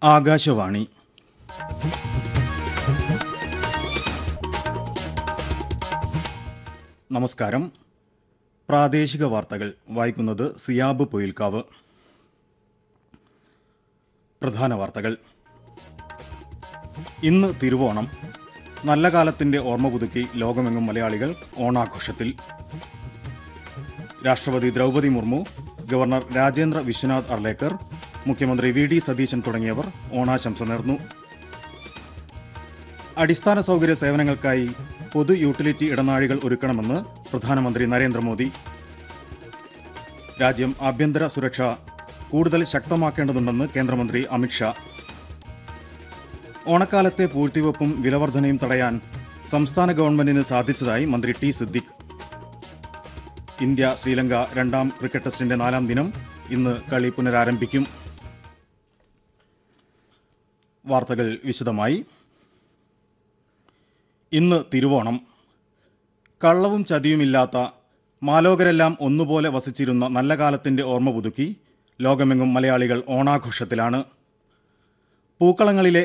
ആകാശവാണി നമസ്കാരം പ്രാദേശിക വാർത്തകൾ വായിക്കുന്നത് സിയാബ് പൊയിൽക്കാവ് പ്രധാന വാർത്തകൾ ഇന്ന് തിരുവോണം നല്ല കാലത്തിന്റെ ഓർമ്മ പുതുക്കി ലോകമെങ്ങും മലയാളികൾ ഓണാഘോഷത്തിൽ രാഷ്ട്രപതി ദ്രൗപദി മുർമു ഗവർണർ രാജേന്ദ്ര വിശ്വനാഥ് അർലേക്കർ മുഖ്യമന്ത്രി വി ഡി സതീശൻ തുടങ്ങിയവർ ഓണാശംസ നേർന്നു അടിസ്ഥാന സൗകര്യ സേവനങ്ങൾക്കായി പൊതു യൂട്ടിലിറ്റി ഇടനാഴികൾ ഒരുക്കണമെന്ന് പ്രധാനമന്ത്രി നരേന്ദ്രമോദി രാജ്യം ആഭ്യന്തര സുരക്ഷ കൂടുതൽ ശക്തമാക്കേണ്ടതുണ്ടെന്ന് കേന്ദ്രമന്ത്രി അമിത്ഷാ ഓണക്കാലത്തെ പൂഴ്ത്തിവെപ്പും വിലവർധനയും തടയാൻ സംസ്ഥാന ഗവൺമെന്റിന് സാധിച്ചതായി മന്ത്രി ടി സിദ്ദിഖ് ഇന്ത്യ ശ്രീലങ്ക രണ്ടാം ക്രിക്കറ്റ് ടെസ്റ്റിന്റെ നാലാം ദിനം ഇന്ന് കളി പുനരാരംഭിക്കും വാർത്തകൾ വിശദമായി ഇന്ന് തിരുവോണം കള്ളവും ചതിയുമില്ലാത്ത മാലോകരെല്ലാം ഒന്നുപോലെ വസിച്ചിരുന്ന നല്ല കാലത്തിന്റെ ഓർമ്മ പുതുക്കി ലോകമെങ്ങും മലയാളികൾ ഓണാഘോഷത്തിലാണ് പൂക്കളങ്ങളിലെ